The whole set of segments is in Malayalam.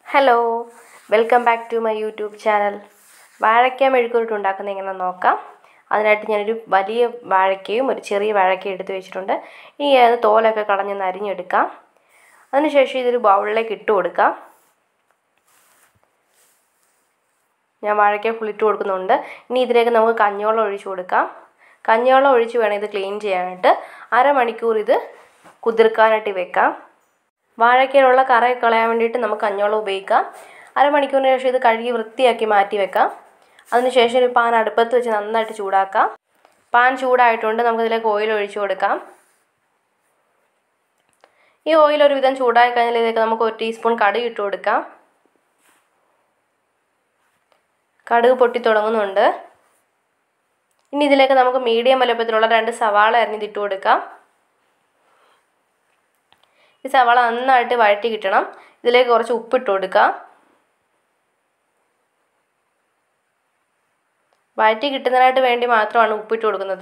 hello welcome back to my YouTube channel വാഴയ്ക്ക മെഴുക്കുരുട്ട് ഉണ്ടാക്കുന്നത് എങ്ങനെ നോക്കാം അതിനായിട്ട് ഞാനൊരു വലിയ വാഴയ്ക്കയും ഒരു ചെറിയ വാഴയ്ക്കയും എടുത്ത് വെച്ചിട്ടുണ്ട് ഇനി അത് തോലൊക്കെ കളഞ്ഞൊന്ന് അരിഞ്ഞെടുക്കാം അതിനുശേഷം ഇതൊരു ബൗളിലേക്ക് ഇട്ട് കൊടുക്കാം ഞാൻ വാഴയ്ക്ക ഫുള്ളിട്ട് കൊടുക്കുന്നുണ്ട് ഇനി ഇതിലേക്ക് നമുക്ക് കഞ്ഞിവെള്ളം ഒഴിച്ചു കൊടുക്കാം കഞ്ഞിവെള്ളം ഒഴിച്ച് വേണം ഇത് ക്ലീൻ ചെയ്യാനായിട്ട് അരമണിക്കൂർ ഇത് കുതിർക്കാനായിട്ട് വെക്കാം വാഴയ്ക്കയിലുള്ള കറയൊക്കെ കളയാൻ വേണ്ടിയിട്ട് നമുക്ക് കഞ്ഞിവെള്ളം ഉപയോഗിക്കാം അരമണിക്കൂറിന് ശേഷം ഇത് കഴുകി വൃത്തിയാക്കി മാറ്റി വെക്കാം അതിനുശേഷം ഒരു പാൻ അടുപ്പത്ത് വെച്ച് നന്നായിട്ട് ചൂടാക്കാം പാൻ ചൂടായിട്ടുണ്ട് നമുക്കിതിലേക്ക് ഓയിൽ ഒഴിച്ചു കൊടുക്കാം ഈ ഓയിൽ ഒരുവിധം ചൂടായി കഴിഞ്ഞാൽ ഇതിലേക്ക് നമുക്ക് ഒരു ടീസ്പൂൺ കടുക് ഇട്ട് കൊടുക്കാം കടുക് പൊട്ടി തുടങ്ങുന്നുണ്ട് ഇനി ഇതിലേക്ക് നമുക്ക് മീഡിയം വലുപ്പത്തിലുള്ള രണ്ട് സവാള അരിഞ്ഞിട്ട് കൊടുക്കാം ഈ സവാള നന്നായിട്ട് വഴറ്റി കിട്ടണം ഇതിലേക്ക് കുറച്ച് ഉപ്പിട്ട് കൊടുക്കാം വഴറ്റി കിട്ടുന്നതിനായിട്ട് വേണ്ടി മാത്രമാണ് ഉപ്പിട്ട് കൊടുക്കുന്നത്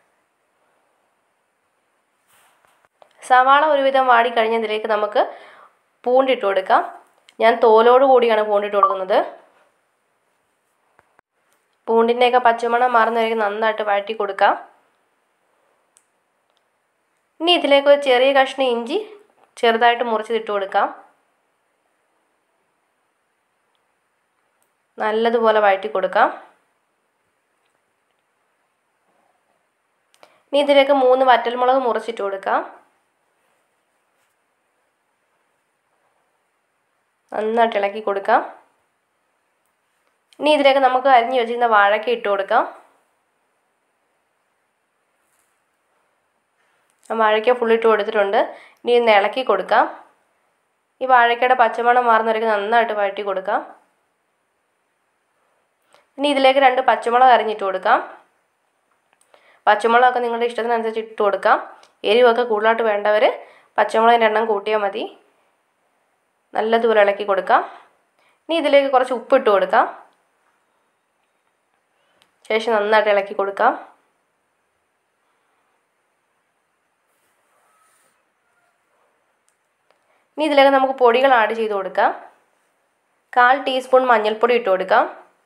സവാള ഒരുവിധം വാടി കഴിഞ്ഞതിലേക്ക് നമുക്ക് പൂണ്ടിട്ട് കൊടുക്കാം ഞാൻ തോലോട് കൂടിയാണ് പൂണ്ടിട്ട് കൊടുക്കുന്നത് പൂണ്ടിൻ്റെയൊക്കെ പച്ചമണം മാറുന്നവരേക്ക് നന്നായിട്ട് വഴറ്റി കൊടുക്കാം ഇനി ഇതിലേക്ക് ഒരു ചെറിയ കഷ്ണം ഇഞ്ചി ചെറുതായിട്ട് മുറിച്ചിട്ട് കൊടുക്കാം നല്ലതുപോലെ വഴറ്റി കൊടുക്കാം ഇനി ഇതിലേക്ക് മൂന്ന് വറ്റൽമുളക് മുറിച്ചിട്ട് കൊടുക്കാം നന്നായിട്ട് ഇളക്കി കൊടുക്കാം ഇനി ഇതിലേക്ക് നമുക്ക് അരിഞ്ഞു വെച്ചിരുന്ന വാഴയ്ക്ക ഇട്ട് കൊടുക്കാം വാഴയ്ക്ക ഫുള്ളിട്ട് കൊടുത്തിട്ടുണ്ട് ഇനി ഒന്ന് ഇളക്കി കൊടുക്കാം ഈ വാഴയ്ക്കയുടെ പച്ചമണം മാറുന്നവർക്ക് നന്നായിട്ട് വഴറ്റി കൊടുക്കാം ഇനി ഇതിലേക്ക് രണ്ട് പച്ചമുളക് അരിഞ്ഞിട്ട് കൊടുക്കാം പച്ചമുളകൊക്കെ നിങ്ങളുടെ ഇഷ്ടത്തിനനുസരിച്ച് ഇട്ട് കൊടുക്കാം എരിവൊക്കെ കൂടുതലായിട്ട് വേണ്ടവർ പച്ചമുളകിൻ്റെ എണ്ണം കൂട്ടിയാൽ മതി നല്ലതുപോലെ ഇളക്കി കൊടുക്കാം ഇനി ഇതിലേക്ക് കുറച്ച് ഉപ്പിട്ട് കൊടുക്കാം ശേഷം നന്നായിട്ട് ഇളക്കി കൊടുക്കാം ഇനി ഇതിലേക്ക് നമുക്ക് പൊടികൾ ആഡ് ചെയ്ത് കൊടുക്കാം കാൽ ടീസ്പൂൺ മഞ്ഞൾപ്പൊടി ഇട്ട് കൊടുക്കാം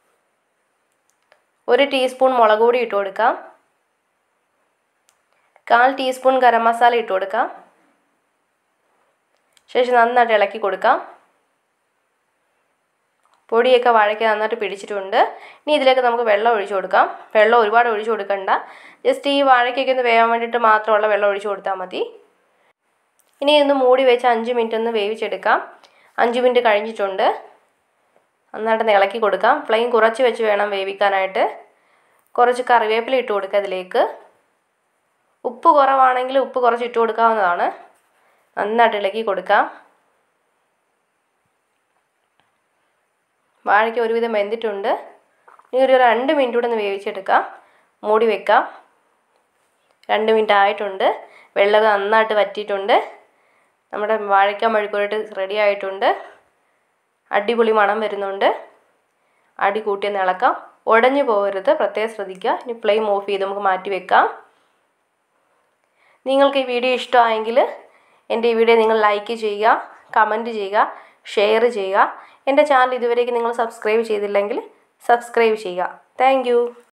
ഒരു ടീസ്പൂൺ മുളക് പൊടി ഇട്ട് കൊടുക്കാം കാൽ ടീസ്പൂൺ ഗരം മസാല ഇട്ട് കൊടുക്കാം ശേഷം നന്നായിട്ട് ഇളക്കി കൊടുക്കാം പൊടിയൊക്കെ വാഴയ്ക്ക് നന്നായിട്ട് പിടിച്ചിട്ടുണ്ട് ഇനി ഇതിലേക്ക് നമുക്ക് വെള്ളം ഒഴിച്ചു കൊടുക്കാം വെള്ളം ഒരുപാട് ഒഴിച്ചു കൊടുക്കണ്ട ജസ്റ്റ് ഈ വാഴയ്ക്കൊക്കെ ഒന്ന് വേവാൻ വേണ്ടിയിട്ട് മാത്രമുള്ള വെള്ളം ഒഴിച്ചു കൊടുത്താൽ മതി ഇനി ഇന്ന് മൂടി വെച്ച് അഞ്ച് മിനിറ്റ് ഒന്ന് വേവിച്ചെടുക്കാം അഞ്ച് മിനിറ്റ് കഴിഞ്ഞിട്ടുണ്ട് നന്നായിട്ട് ഇളക്കി കൊടുക്കാം ഫ്ലെയിം കുറച്ച് വെച്ച് വേണം വേവിക്കാനായിട്ട് കുറച്ച് കറിവേപ്പില ഇട്ട് കൊടുക്കുക അതിലേക്ക് ഉപ്പ് കുറവാണെങ്കിൽ ഉപ്പ് കുറച്ച് ഇട്ട് കൊടുക്കാവുന്നതാണ് നന്നായിട്ട് ഇളക്കി കൊടുക്കാം വാഴയ്ക്ക് ഒരുവിധം വെന്തിട്ടുണ്ട് ഇനി ഒരു രണ്ട് മിനിറ്റ് കൂടെ ഒന്ന് വേവിച്ചെടുക്കാം മൂടി വെക്കാം രണ്ട് മിനിറ്റ് ആയിട്ടുണ്ട് വെള്ളം നന്നായിട്ട് വറ്റിയിട്ടുണ്ട് നമ്മുടെ വാഴയ്ക്ക മെഴുക്കുരട്ട് റെഡി ആയിട്ടുണ്ട് അടിപൊളി മണം വരുന്നുണ്ട് അടി കൂട്ടി ഒന്ന് ഇളക്കാം ഉടഞ്ഞു പോകരുത് പ്രത്യേകം ശ്രദ്ധിക്കുക ഇനി ഫ്ലെയിം ഓഫ് ചെയ്ത് നമുക്ക് മാറ്റി വെക്കാം നിങ്ങൾക്ക് ഈ വീഡിയോ ഇഷ്ടമായെങ്കിൽ എൻ്റെ ഈ വീഡിയോ നിങ്ങൾ ലൈക്ക് ചെയ്യുക കമൻറ്റ് ചെയ്യുക ഷെയർ ചെയ്യുക എൻ്റെ ചാനൽ ഇതുവരേക്ക് നിങ്ങൾ സബ്സ്ക്രൈബ് ചെയ്തില്ലെങ്കിൽ സബ്സ്ക്രൈബ് ചെയ്യുക താങ്ക്